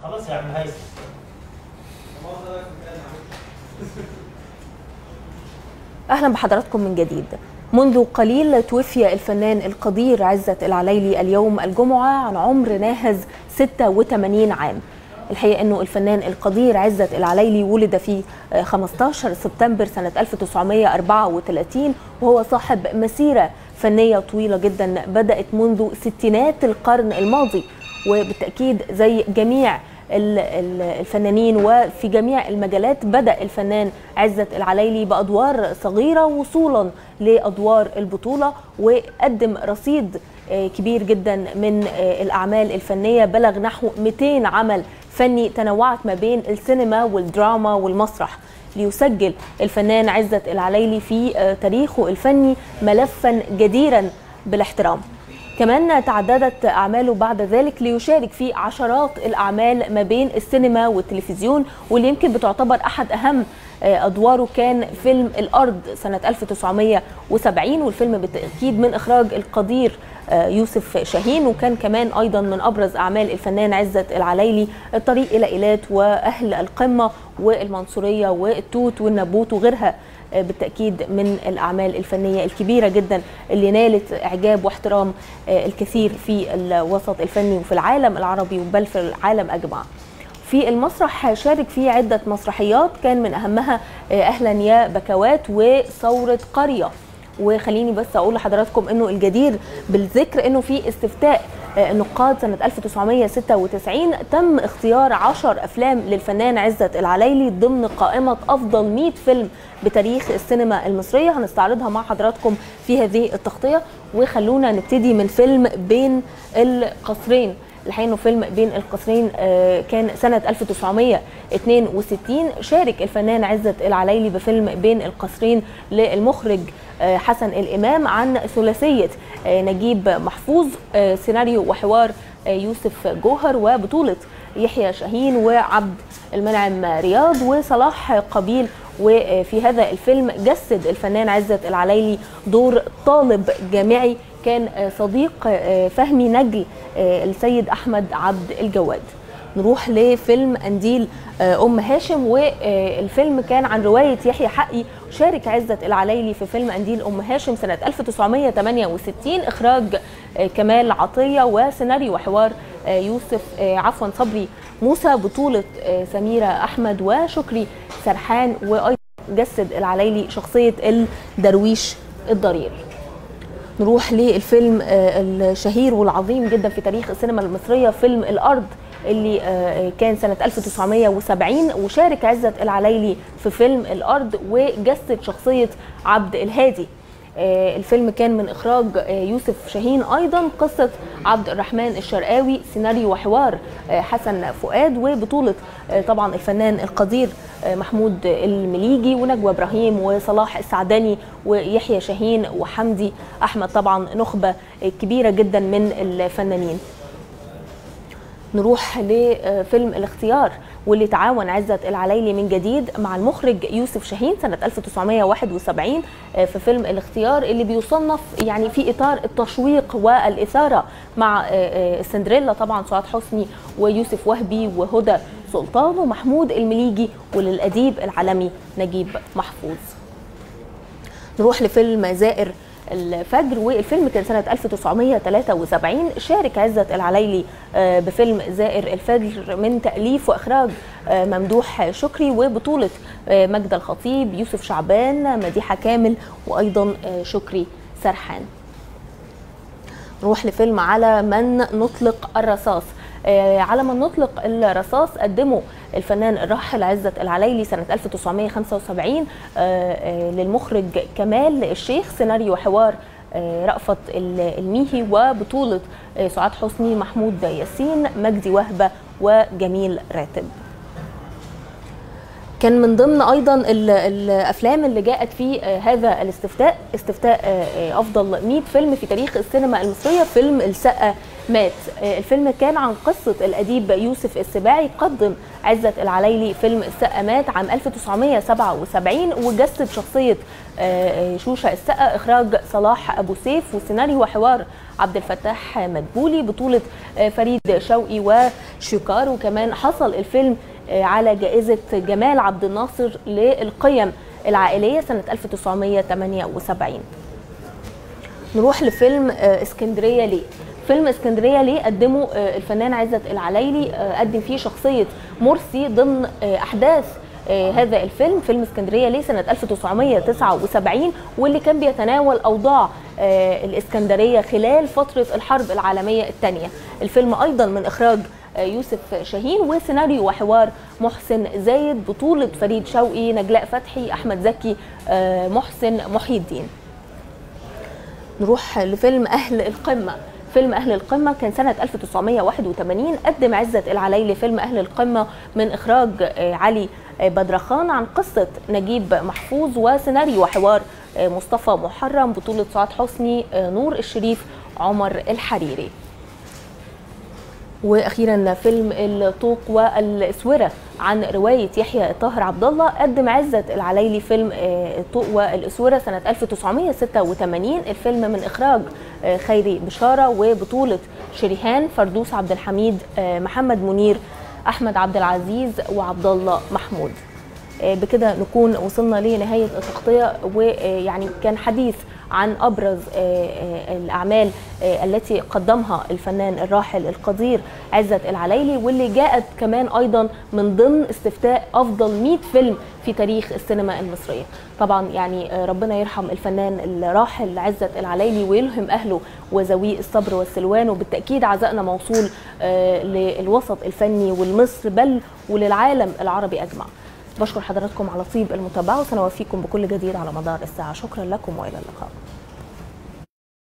خلاص يا عم هيثم اهلا بحضراتكم من جديد منذ قليل توفي الفنان القدير عزت العليلي اليوم الجمعة عن عمر ناهز 86 عام الحقيقة أنه الفنان القدير عزت العليلي ولد في 15 سبتمبر سنة 1934 وهو صاحب مسيرة فنية طويلة جدا بدأت منذ ستينات القرن الماضي وبالتأكيد زي جميع ال- ال- الفنانين وفي جميع المجالات بدأ الفنان عزت العليلي بأدوار صغيرة وصولا لأدوار البطولة وقدم رصيد آه، كبير جدا من آه، الأعمال الفنية بلغ نحو 200 عمل فني تنوعت ما بين السينما والدراما والمسرح ليسجل الفنان عزت العليلي في آه، تاريخه الفني ملفا جديرا بالاحترام كمان تعددت أعماله بعد ذلك ليشارك في عشرات الأعمال ما بين السينما والتلفزيون واللي يمكن بتعتبر أحد أهم آه، أدواره كان فيلم الأرض سنة 1970 والفيلم بالتأكيد من إخراج القدير آه، يوسف شاهين وكان كمان أيضا من أبرز أعمال الفنان عزت العليلي الطريق إلى إيلات وأهل القمة والمنصورية والتوت والنبوت وغيرها آه، بالتأكيد من الأعمال الفنية الكبيرة جدا اللي نالت إعجاب واحترام آه، الكثير في الوسط الفني وفي العالم العربي بل في العالم أجمع في المسرح شارك في عدة مسرحيات كان من أهمها آه، أهلا يا بكوات وثورة قرية وخليني بس اقول لحضراتكم انه الجدير بالذكر انه في استفتاء آه، النقاد سنه 1996 تم اختيار 10 افلام للفنان عزت العليلي ضمن قائمه افضل 100 فيلم بتاريخ السينما المصريه هنستعرضها مع حضراتكم في هذه التغطيه وخلونا نبتدي من فيلم بين القصرين الحقيقه انه فيلم بين القصرين آه، كان سنه 1962 شارك الفنان عزت العليلي بفيلم بين القصرين للمخرج آه، حسن الامام عن ثلاثيه آه، نجيب محفوظ آه، سيناريو وحوار آه، يوسف جوهر وبطوله يحيى شاهين وعبد المنعم رياض وصلاح قبيل وفي هذا الفيلم جسد الفنان عزت العليلي دور طالب جامعي كان آه، صديق آه، فهمي نجل آه، السيد احمد عبد الجواد نروح لفيلم قنديل آه، ام هاشم والفيلم كان عن روايه يحيى حقي شارك عزت العليلي في فيلم قنديل ام هاشم سنه 1968 اخراج آه، كمال عطيه وسيناريو وحوار آه، يوسف آه، عفوا صبري موسى بطوله آه، سميره احمد وشكري سرحان وايضا جسد العليلي شخصيه الدرويش الضرير نروح للفيلم آه، الشهير والعظيم جدا في تاريخ السينما المصرية فيلم الأرض اللي آه، كان سنة 1970 وشارك عزت العليلي في فيلم الأرض وجسد شخصية عبد الهادي آه، الفيلم كان من إخراج آه، يوسف شاهين أيضا قصة عبد الرحمن الشرقاوي سيناريو وحوار آه، حسن فؤاد وبطولة آه، طبعا الفنان القدير آه، محمود المليجي ونجوى إبراهيم وصلاح السعدني ويحيى شاهين وحمدي أحمد طبعا نخبة آه، كبيرة جدا من الفنانين نروح لفيلم الاختيار واللي تعاون عزت العليلي من جديد مع المخرج يوسف شاهين سنة 1971 في فيلم الاختيار اللي بيصنف يعني في إطار التشويق والإثارة مع السندريلا طبعا سعاد حسني ويوسف وهبي وهدى سلطان ومحمود المليجي وللأديب العالمي نجيب محفوظ نروح لفيلم زائر الفجر والفيلم كان سنة 1973 شارك عزت العليلي آه، بفيلم زائر الفجر من تأليف وإخراج آه، ممدوح شكري وبطولة آه، مجد الخطيب يوسف شعبان مديحة كامل وأيضا آه، شكري سرحان نروح لفيلم على من نطلق الرصاص آه، على من نطلق الرصاص قدمه الفنان الراحل عزت العليلي سنة 1975 آه، آه، للمخرج كمال الشيخ سيناريو وحوار آه، رأفت الميهي وبطولة آه، سعاد حسني محمود ياسين مجدي وهبة وجميل راتب كان من ضمن ايضا ال- الافلام اللي جاءت في آه، هذا الاستفتاء استفتاء آه، آه، افضل 100 فيلم في تاريخ السينما المصريه فيلم السقا مات الفيلم كان عن قصة الأديب يوسف السباعي قدم عزت العليلي فيلم السقا مات عام 1977 وجسد شخصية شوشة السقا إخراج صلاح أبو سيف وسيناريو وحوار عبد الفتاح مدبولي بطولة فريد شوقي وشيكار وكمان حصل الفيلم على جائزة جمال عبد الناصر للقيم العائلية سنة 1978 نروح لفيلم اسكندرية ليه فيلم اسكندريه ليه قدمه الفنان عزت العليلي قدم فيه شخصيه مرسي ضمن احداث هذا الفيلم فيلم اسكندريه ليه سنه 1979 واللي كان بيتناول اوضاع الاسكندريه خلال فتره الحرب العالميه الثانيه الفيلم ايضا من اخراج يوسف شاهين وسيناريو وحوار محسن زايد بطوله فريد شوقي نجلاء فتحي احمد زكي محسن محي الدين نروح لفيلم اهل القمه فيلم أهل القمة كان سنة 1981 قدم عزت العليلي فيلم أهل القمة من إخراج علي بدرخان عن قصة نجيب محفوظ وسيناريو وحوار مصطفى محرم بطولة سعاد حسني نور الشريف عمر الحريري واخيرا فيلم الطوق والاسوره عن روايه يحيى طاهر عبد الله قدم عزت العليلي فيلم الطوق والاسوره سنه 1986 الفيلم من اخراج خيري بشاره وبطوله شريهان فردوس عبد الحميد محمد منير احمد عبد العزيز وعبد الله محمود بكده نكون وصلنا لنهايه التغطيه ويعني كان حديث عن ابرز الاعمال التي قدمها الفنان الراحل القدير عزت العليلي واللي جاءت كمان ايضا من ضمن استفتاء افضل 100 فيلم في تاريخ السينما المصريه طبعا يعني ربنا يرحم الفنان الراحل عزت العليلي ويلهم اهله وذويه الصبر والسلوان وبالتاكيد عزائنا موصول للوسط الفني والمصر بل وللعالم العربي اجمع بشكر حضراتكم على طيب المتابعه وسنوافيكم بكل جديد على مدار الساعه شكرا لكم والى اللقاء